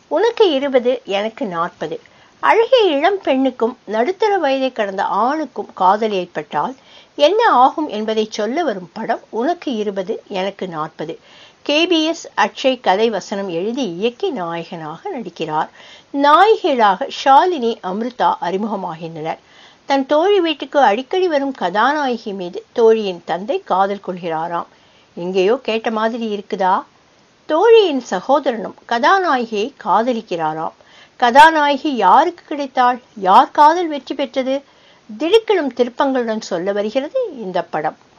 உனக்கு இருபது எனக்கு நாற்பது அழகிய இளம் பெண்ணுக்கும் நடுத்தர வயதை கடந்த ஆணுக்கும் காதல் ஏற்பட்டால் என்ன ஆகும் என்பதை சொல்ல வரும் படம் உனக்கு இருபது எனக்கு நாற்பது கேபிஎஸ் அக்ஷய் கதை வசனம் எழுதி இயக்கி நாயகனாக நடிக்கிறார் நாயகிகளாக ஷாலினி அமிர்தா அறிமுகமாகின்றனர் தன் தோழி வீட்டுக்கு அடிக்கடி வரும் கதாநாயகி மீது தோழியின் தந்தை காதல் கொள்கிறாராம் எங்கேயோ கேட்ட மாதிரி இருக்குதா தோழியின் சகோதரனும் கதாநாயகியை காதலிக்கிறாராம் கதாநாயகி யாருக்கு கிடைத்தாள் யார் காதல் வெற்றி பெற்றது திடுக்கிடும் திருப்பங்களுடன் சொல்ல வருகிறது இந்த படம்